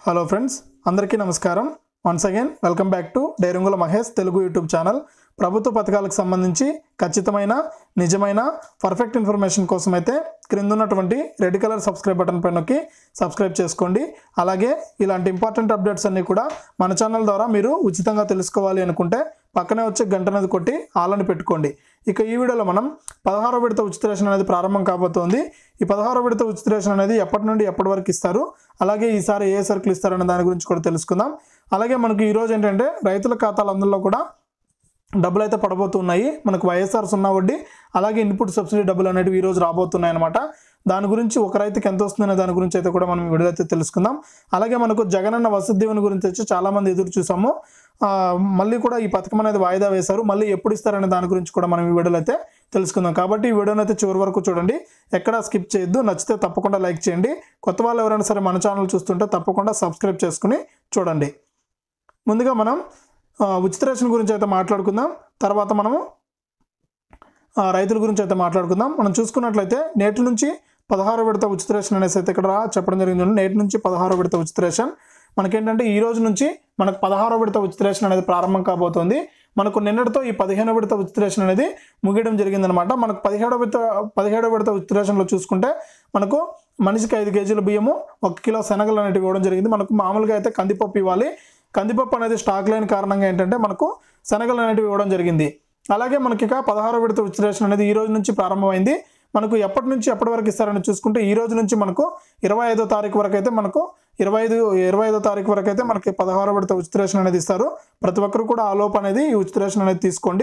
Hello friends అందరికీ నమస్కారం once again welcome back to డైరంగుల మహేష్ తెలుగు యూట్యూబ్ ఛానల్ ప్రభుత్వ పథకాలకు సంబంధించి ఖచ్చితమైన నిజమైన పర్ఫెక్ట్ ఇన్ఫర్మేషన్ కోసం అయితే క్రింద ఉన్నటువంటి రెడ్ కలర్ సబ్స్క్రైబ్ బటన్ పై నొక్కి సబ్స్క్రైబ్ చేసుకోండి అలాగే ఇలాంటి ఇంపార్టెంట్ అప్డేట్స్ అన్నీ కూడా మన ఛానల్ ద్వారా మీరు ఉచితంగా తెలుసుకోవాలి అనుకుంటే పక్కనే వచ్చే గంట అనేది కొట్టి ఆలని పెట్టుకోండి ఇక ఈ వీడియోలో మనం పదహారో విడత ఉచిత రేషన్ అనేది ప్రారంభం కాబోతోంది ఈ పదహారో విడత ఉచిత రేషన్ అనేది ఎప్పటి నుండి ఎప్పటి వరకు ఇస్తారు అలాగే ఈసారి ఏ సరుకులు ఇస్తారనే దాని గురించి కూడా తెలుసుకుందాం అలాగే మనకు ఈరోజు ఏంటంటే రైతుల ఖాతాలందరిలో కూడా డబ్బులు అయితే పడబోతున్నాయి మనకు వైఎస్ఆర్ సున్నా వడ్డీ అలాగే ఇన్పుట్ సబ్సిడీ డబ్బులు అనేవి ఈ రోజు రాబోతున్నాయి అనమాట దాని గురించి ఒక రైతుకి ఎంత వస్తుందనే దాని గురించి అయితే కూడా మనం ఈ వీడియోలో అయితే తెలుసుకుందాం అలాగే మనకు జగనన్న వసతి దీవెన గురించి వచ్చి చాలా మంది ఎదురు చూసాము ఆ, మళ్ళీ కూడా ఈ పథకం అనేది వాయిదా వేశారు మళ్ళీ ఎప్పుడు ఇస్తారనే దాని గురించి కూడా మనం ఈ వీడియోలో అయితే తెలుసుకుందాం కాబట్టి ఈ వీడియోని అయితే చివరి వరకు చూడండి ఎక్కడా స్కిప్ చేయొద్దు నచ్చితే తప్పకుండా లైక్ చేయండి కొత్త వాళ్ళు ఎవరైనా సరే మన ఛానల్ చూస్తుంటే తప్పకుండా సబ్స్క్రైబ్ చేసుకుని చూడండి ముందుగా మనం ఆ, ఉచిత రేషన్ గురించి అయితే మాట్లాడుకుందాం తర్వాత మనము ఆ, రైతుల గురించి అయితే మాట్లాడుకుందాం మనం చూసుకున్నట్లయితే నేటి నుంచి పదహారు విడత ఉచిత రేషన్ అనేసి అయితే ఇక్కడ చెప్పడం జరిగింది నేటి నుంచి పదహారు విడత ఉచిత రేషన్ మనకేంటంటే ఈ రోజు నుంచి మనకు పదహారో విడత ఉచిత రేషన్ అనేది ప్రారంభం కాబోతోంది మనకు నిన్నటితో ఈ పదిహేనో విడత ఉచిత రేషన్ అనేది ముగియడం జరిగిందనమాట మనకు పదిహేడో విడత పదిహేడో విడత ఉచిత రేషన్లో చూసుకుంటే మనకు మనిషికి ఐదు కేజీల బియ్యము ఒక కిలో శనగలు అనేవి ఇవ్వడం జరిగింది మనకు మామూలుగా అయితే కందిపప్పు ఇవ్వాలి కందిపప్పు అనేది స్టాక్ లేని కారణంగా ఏంటంటే మనకు శనగలు అనేటివి ఇవ్వడం జరిగింది అలాగే మనకి ఇక పదహారో విడత ఉచిత రేషన్ అనేది ఈ రోజు నుంచి ప్రారంభమైంది మనకు ఎప్పటి నుంచి ఎప్పటి వరకు ఇస్తారని చూసుకుంటే ఈ రోజు నుంచి మనకు ఇరవై ఐదో తారీఖు వరకు అయితే మనకు ఇరవై ఐదు ఇరవై ఐదో తారీఖు వరకు అయితే మనకి పదహారో విడత ఉచిత రేషన్ అనేది ఇస్తారు ప్రతి ఒక్కరు కూడా ఆ లోపు అనేది ఈ ఉచిత రేషన్ అనేది తీసుకోండి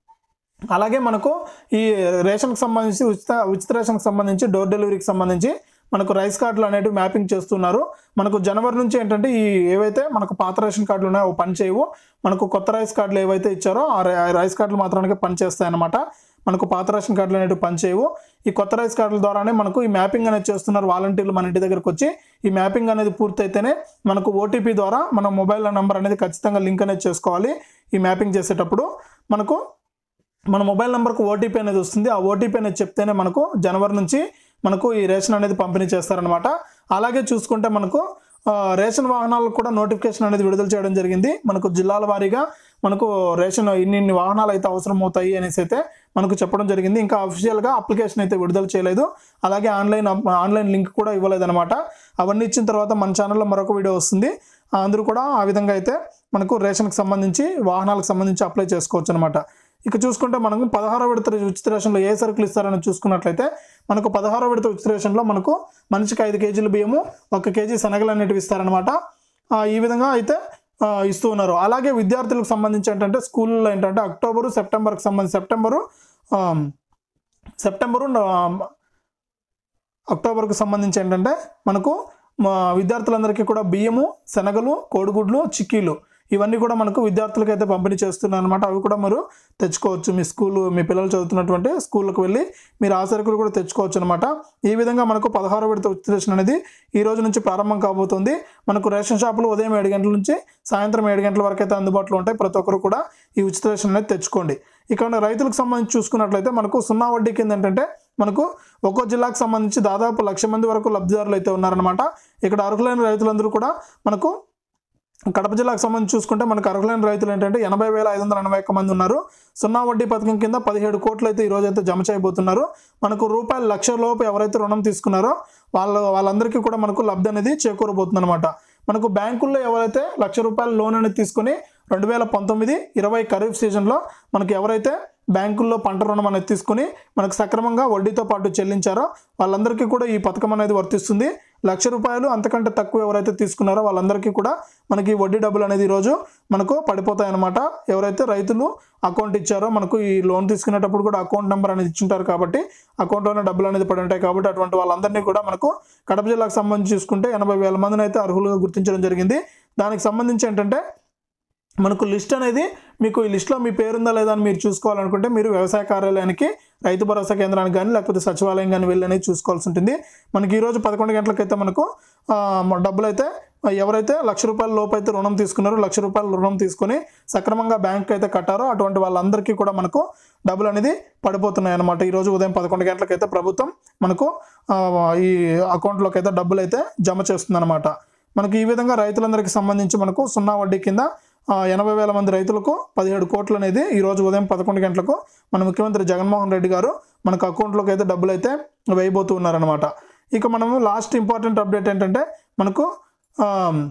అలాగే మనకు ఈ రేషన్కి సంబంధించి ఉచిత ఉచిత రేషన్కి సంబంధించి డోర్ డెలివరీకి సంబంధించి మనకు రైస్ కార్డులు అనేవి మ్యాపింగ్ చేస్తున్నారు మనకు జనవరి నుంచి ఏంటంటే ఈ ఏవైతే మనకు పాత రేషన్ కార్డులు ఉన్నాయో అవి పని చేయవు మనకు కొత్త రైస్ కార్డులు ఏవైతే ఇచ్చారో ఆ రై- ఆ రైస్ కార్డులు మాత్రానికి పనిచేస్తాయి అన్నమాట మనకు పాత రేషన్ కార్డులు అనేవి పనిచేయవు ఈ కొత్త రైస్ కార్డుల ద్వారానే మనకు ఈ మ్యాపింగ్ అనేది చేస్తున్నారు వాలంటీర్లు మన ఇంటి దగ్గరకు వచ్చి ఈ మ్యాపింగ్ అనేది పూర్తయితేనే మనకు ఓటీపీ ద్వారా మన మొబైల్ నెంబర్ అనేది ఖచ్చితంగా లింక్ అనేది చేసుకోవాలి ఈ మ్యాపింగ్ చేసేటప్పుడు మనకు మన మొబైల్ నెంబర్కు ఓటీపీ అనేది వస్తుంది ఆ ఓటీపీ అనేది చెప్తేనే మనకు జనవరి నుంచి మనకు ఈ రేషన్ అనేది పంపిణీ చేస్తారనమాట అలాగే చూసుకుంటే మనకు ఆ, రేషన్ వాహనాలకు కూడా నోటిఫికేషన్ అనేది విడుదల చేయడం జరిగింది మనకు జిల్లాల వారీగా మనకు రేషన్ ఇన్ని ఇన్ని వాహనాలు అయితే అవసరం అవుతాయి అనేసి అయితే మనకు చెప్పడం జరిగింది ఇంకా అఫీషియల్గా అప్లికేషన్ అయితే విడుదల చేయలేదు అలాగే ఆన్లైన్ ఆన్లైన్ లింక్ కూడా ఇవ్వలేదు అనమాట అవన్నీ ఇచ్చిన తర్వాత మన ఛానల్లో మరొక వీడియో వస్తుంది ఆ, అందరూ కూడా ఆ విధంగా అయితే మనకు రేషన్కి సంబంధించి వాహనాలకు సంబంధించి అప్లై చేసుకోవచ్చు అనమాట ఇక చూసుకుంటే మనకు పదహారో విడత ఉచిత రేషన్లో ఏ సరుకులు ఇస్తారని చూసుకున్నట్లయితే మనకు పదహారో విడత ఉచిత రేషన్లో మనకు మనిషికి ఐదు కేజీల బియ్యము ఒక కేజీ శనగలు అనేటివి ఇస్తారనమాట ఆ, ఈ విధంగా అయితే ఆ, ఇస్తూ ఉన్నారు అలాగే విద్యార్థులకు సంబంధించి ఏంటంటే స్కూల్లో ఏంటంటే అక్టోబరు సెప్టెంబర్కి సంబంధించి సెప్టెంబరు ఆ, సెప్టెంబరు ఆ, అక్టోబర్కు సంబంధించి ఏంటంటే మనకు మా విద్యార్థులందరికీ కూడా బియ్యము శనగలు కోడిగుడ్లు చిక్కీలు ఇవన్నీ కూడా మనకు విద్యార్థులకు అయితే పంపిణీ చేస్తున్నారు అనమాట అవి కూడా మీరు తెచ్చుకోవచ్చు మీ స్కూల్ మీ పిల్లలు చదువుతున్నటువంటి స్కూల్కి వెళ్ళి మీరు ఆ సరుకులు కూడా తెచ్చుకోవచ్చు అనమాట ఈ విధంగా మనకు పదహారు విడత ఉచిత రేషన్ అనేది ఈ రోజు నుంచి ప్రారంభం కాబోతుంది మనకు రేషన్ షాపులు ఉదయం ఏడు గంటల నుంచి సాయంత్రం ఏడు గంటల వరకు అయితే అందుబాటులో ఉంటాయి ప్రతి ఒక్కరు కూడా ఈ ఉచిత రేషన్ అనేది తెచ్చుకోండి ఇక రైతులకు సంబంధించి చూసుకున్నట్లయితే మనకు సున్నా వడ్డీ కింద ఏంటంటే మనకు ఒక్కో జిల్లాకు సంబంధించి దాదాపు లక్ష మంది వరకు లబ్ధిదారులు అయితే ఉన్నారనమాట ఇక్కడ అర్హులైన రైతులందరూ కూడా మనకు కడప జిల్లాకు సంబంధించి చూసుకుంటే మనకు అర్హులైన రైతులు ఏంటంటే ఎనభై వేల ఐదు వందల ఎనభై ఒక్క మంది ఉన్నారు సున్నా వడ్డీ పథకం కింద పదిహేడు కోట్లు అయితే ఈ రోజు అయితే జమ చేయబోతున్నారు మనకు రూపాయలు లక్ష లోపు ఎవరైతే రుణం తీసుకున్నారో వాళ్ళ వాళ్ళందరికీ కూడా మనకు లబ్ధి అనేది చేకూరబోతుంది అనమాట మనకు బ్యాంకుల్లో ఎవరైతే లక్ష రూపాయల లోన్ అనేది తీసుకుని రెండు వేల పంతొమ్మిది ఇరవై ఖరీఫ్ సీజన్లో మనకు ఎవరైతే బ్యాంకుల్లో పంట రుణం అనేది తీసుకుని మనకు సక్రమంగా వడ్డీతో పాటు చెల్లించారో వాళ్ళందరికీ కూడా ఈ పథకం అనేది వర్తిస్తుంది లక్ష రూపాయలు అంతకంటే తక్కువ ఎవరైతే తీసుకున్నారో వాళ్ళందరికీ కూడా మనకి ఈ వడ్డీ డబ్బులు అనేది ఈరోజు మనకు పడిపోతాయి అన్నమాట ఎవరైతే రైతులు అకౌంట్ ఇచ్చారో మనకు ఈ లోన్ తీసుకునేటప్పుడు కూడా అకౌంట్ నెంబర్ అనేది ఇచ్చింటారు కాబట్టి అకౌంట్లోనే డబ్బులు అనేది పడి ఉంటాయి కాబట్టి అటువంటి వాళ్ళందరినీ కూడా మనకు కడప జిల్లాకు సంబంధించి చూసుకుంటే ఎనభై వేల మందిని అయితే అర్హులుగా గుర్తించడం జరిగింది దానికి సంబంధించి ఏంటంటే మనకు లిస్ట్ అనేది మీకు ఈ లిస్ట్లో మీ పేరుందా లేదా అని మీరు చూసుకోవాలనుకుంటే మీరు వ్యవసాయ కార్యాలయానికి రైతు భరోసా కేంద్రానికి కానీ లేకపోతే సచివాలయం కానీ వెళ్ళి అనేది చూసుకోవాల్సి ఉంటుంది మనకి ఈరోజు పదకొండు గంటలకైతే మనకు ఆ, మ- డబ్బులు అయితే ఎవరైతే లక్ష రూపాయల లోపు అయితే రుణం తీసుకున్నారో లక్ష రూపాయల రుణం తీసుకొని సక్రమంగా బ్యాంక్ అయితే కట్టారో అటువంటి వాళ్ళందరికీ కూడా మనకు డబ్బులు అనేది పడిపోతున్నాయి అనమాట ఈరోజు ఉదయం పదకొండు గంటలకైతే ప్రభుత్వం మనకు ఆ, ఈ అకౌంట్లోకి అయితే డబ్బులు అయితే జమ చేస్తుంది మనకి ఈ విధంగా రైతులందరికీ సంబంధించి మనకు సున్నా వడ్డీ కింద ఆ, ఎనభై వేల మంది రైతులకు పదిహేడు కోట్లు అనేది ఈ రోజు ఉదయం పదకొండు గంటలకు మన ముఖ్యమంత్రి జగన్మోహన్ రెడ్డి గారు మనకు అకౌంట్లోకి అయితే డబ్బులు అయితే వేయబోతూ ఉన్నారనమాట ఇక మనము లాస్ట్ ఇంపార్టెంట్ అప్డేట్ ఏంటంటే మనకు ఆ,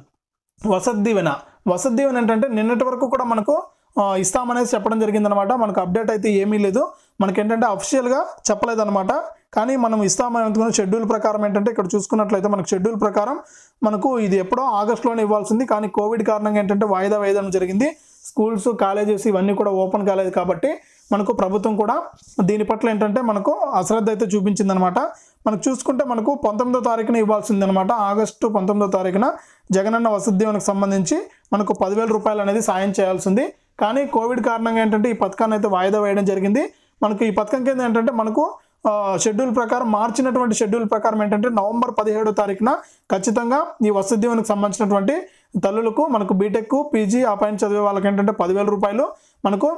వసత్ దీవెన వసత్ దీవెన ఏంటంటే నిన్నటి వరకు కూడా మనకు ఆ, ఇస్తామనేసి చెప్పడం జరిగిందనమాట మనకు అప్డేట్ అయితే ఏమీ లేదు మనకి ఏంటంటే అఫిషియల్గా చెప్పలేదన్నమాట కానీ మనం ఇస్తామని అనుకున్న షెడ్యూల్ ప్రకారం ఏంటంటే ఇక్కడ చూసుకున్నట్లయితే మనకు షెడ్యూల్ ప్రకారం మనకు ఇది ఎప్పుడో ఆగస్టులోనే ఇవ్వాల్సింది కానీ కోవిడ్ కారణంగా ఏంటంటే వాయిదా వేయడం జరిగింది స్కూల్స్ కాలేజెస్ ఇవన్నీ కూడా ఓపెన్ కాలేదు కాబట్టి మనకు ప్రభుత్వం కూడా దీని పట్ల ఏంటంటే మనకు అశ్రద్ధ అయితే చూపించిందనమాట మనకు చూసుకుంటే మనకు పంతొమ్మిదో తారీఖున ఇవ్వాల్సింది అనమాట ఆగస్టు పంతొమ్మిదో తారీఖున జగనన్న వసతి దీవెనకు సంబంధించి మనకు పదివేల రూపాయలు అనేది సాయం చేయాల్సింది కానీ కోవిడ్ కారణంగా ఏంటంటే ఈ పథకాన్ని అయితే వాయిదా వేయడం జరిగింది మనకు ఈ పథకం కింద ఏంటంటే మనకు ఆ, షెడ్యూల్ ప్రకారం మార్చినటువంటి షెడ్యూల్ ప్రకారం ఏంటంటే నవంబర్ పదిహేడో తారీఖున ఖచ్చితంగా ఈ వసతి దీవెనకు సంబంధించినటువంటి తల్లులకు మనకు బీటెక్ పీజీ ఆ పైన చదివే వాళ్ళకి ఏంటంటే పదివేల రూపాయలు మనకు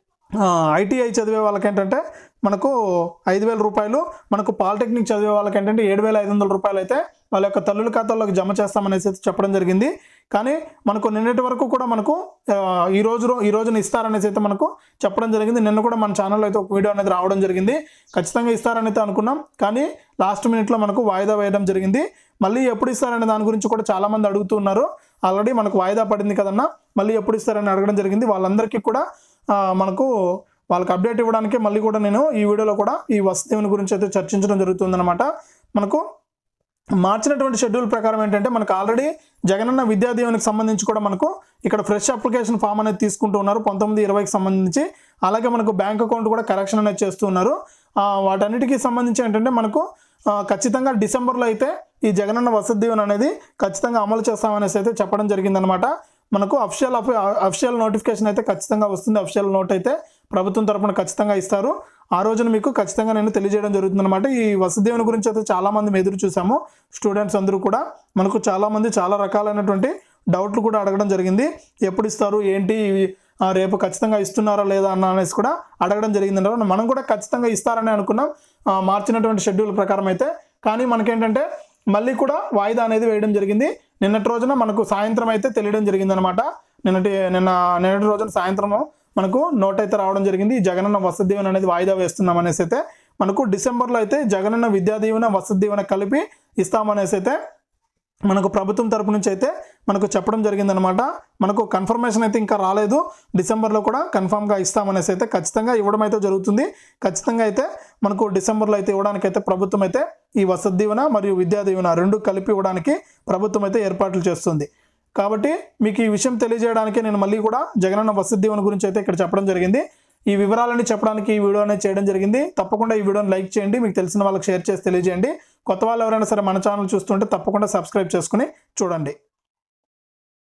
ఐటీఐ చదివే వాళ్ళకి ఏంటంటే మనకు ఐదు వేల రూపాయలు మనకు పాలిటెక్నిక్ చదివే వాళ్ళకి ఏంటంటే ఏడు వేల ఐదు వందల రూపాయలు అయితే వాళ్ళ యొక్క తల్లుల ఖాతాల్లోకి జమ చేస్తామనేసి అయితే చెప్పడం జరిగింది కానీ మనకు నిన్నటి వరకు కూడా మనకు ఆ, ఈ రోజు ఈ రోజున ఇస్తారనేసి అయితే మనకు చెప్పడం జరిగింది నిన్న కూడా మన ఛానల్లో అయితే ఒక వీడియో అనేది రావడం జరిగింది ఖచ్చితంగా ఇస్తారని అయితే అనుకున్నాం కానీ లాస్ట్ మినిట్లో మనకు వాయిదా వేయడం జరిగింది మళ్ళీ ఎప్పుడు ఇస్తారనే దాని గురించి కూడా చాలామంది అడుగుతున్నారు ఆల్రెడీ మనకు వాయిదా పడింది కదన్నా మళ్ళీ ఎప్పుడు ఇస్తారని అడగడం జరిగింది వాళ్ళందరికీ కూడా ఆ, మనకు వాళ్ళకి అప్డేట్ ఇవ్వడానికి మళ్ళీ కూడా నేను ఈ వీడియోలో కూడా ఈ వసతిని గురించి అయితే చర్చించడం జరుగుతుందన్నమాట మనకు మార్చినటువంటి షెడ్యూల్ ప్రకారం ఏంటంటే మనకు ఆల్రెడీ జగనన్న విద్యా దీవెనకి సంబంధించి కూడా మనకు ఇక్కడ ఫ్రెష్ అప్లికేషన్ ఫామ్ అనేది తీసుకుంటూ ఉన్నారు పంతొమ్మిది ఇరవైకి సంబంధించి అలాగే మనకు బ్యాంక్ అకౌంట్ కూడా కరెక్షన్ అనేది చేస్తున్నారు ఆ, వాటన్నిటికీ సంబంధించి ఏంటంటే మనకు ఆ, ఖచ్చితంగా డిసెంబర్లో అయితే ఈ జగనన్న వసతి దీవెన అనేది ఖచ్చితంగా అమలు చేస్తామనేసి అయితే చెప్పడం జరిగిందనమాట మనకు అఫిషియల్ అఫిషియల్ నోటిఫికేషన్ అయితే ఖచ్చితంగా వస్తుంది అఫిషియల్ నోట్ అయితే ప్రభుత్వం తరపున ఖచ్చితంగా ఇస్తారు ఆ రోజున మీకు ఖచ్చితంగా నేను తెలియజేయడం జరుగుతుంది అనమాట ఈ వసతిదేవుని గురించి అయితే చాలా మంది మేము ఎదురు చూసాము స్టూడెంట్స్ అందరూ కూడా మనకు చాలా మంది చాలా రకాలైనటువంటి డౌట్లు కూడా అడగడం జరిగింది ఎప్పుడు ఇస్తారు ఏంటి ఇవి, ఆ, రేపు ఖచ్చితంగా ఇస్తున్నారా లేదా అన్న అనేసి కూడా అడగడం జరిగింది అన్నమాట. మనం కూడా ఖచ్చితంగా ఇస్తారని అనుకున్నాం ఆ, మార్చినటువంటి షెడ్యూల్ ప్రకారం అయితే కానీ మనకేంటంటే మళ్ళీ కూడా వాయిదా అనేది వేయడం జరిగింది నిన్నటి రోజున మనకు సాయంత్రం అయితే తెలియడం జరిగింది అనమాట నిన్నటి నిన్న నిన్నటి రోజున సాయంత్రం మనకు నోట్ అయితే రావడం జరిగింది ఈ జగనన్న వసతి దీవెన అనేది వాయిదా వేస్తున్నాం అనేసి అయితే మనకు డిసెంబర్లో అయితే జగనన్న విద్యా దీవెన వసతి దీవెన కలిపి ఇస్తామనేసి అయితే మనకు ప్రభుత్వం తరపు నుంచి అయితే మనకు చెప్పడం జరిగిందనమాట మనకు కన్ఫర్మేషన్ అయితే ఇంకా రాలేదు డిసెంబర్లో కూడా కన్ఫామ్గా ఇస్తామనేసి అయితే ఖచ్చితంగా ఇవ్వడం అయితే జరుగుతుంది ఖచ్చితంగా అయితే మనకు డిసెంబర్లో అయితే ఇవ్వడానికి అయితే ప్రభుత్వం అయితే ఈ వసతి దీవెన మరియు విద్యా దీవెన రెండు కలిపి ఇవ్వడానికి ప్రభుత్వం అయితే ఏర్పాట్లు చేస్తుంది కాబట్టి మీకు ఈ విషయం తెలియజేయడానికి నేను మళ్ళీ కూడా జగనన్న వసతి దీవెన గురించి అయితే ఇక్కడ చెప్పడం జరిగింది ఈ వివరాలని చెప్పడానికి ఈ వీడియో అనేది చేయడం జరిగింది తప్పకుండా ఈ వీడియోని లైక్ చేయండి మీకు తెలిసిన వాళ్ళకి షేర్ చేసి తెలియజేయండి కొత్త వాళ్ళు ఎవరైనా సరే మన ఛానల్ చూస్తుంటే తప్పకుండా సబ్స్క్రైబ్ చేసుకుని చూడండి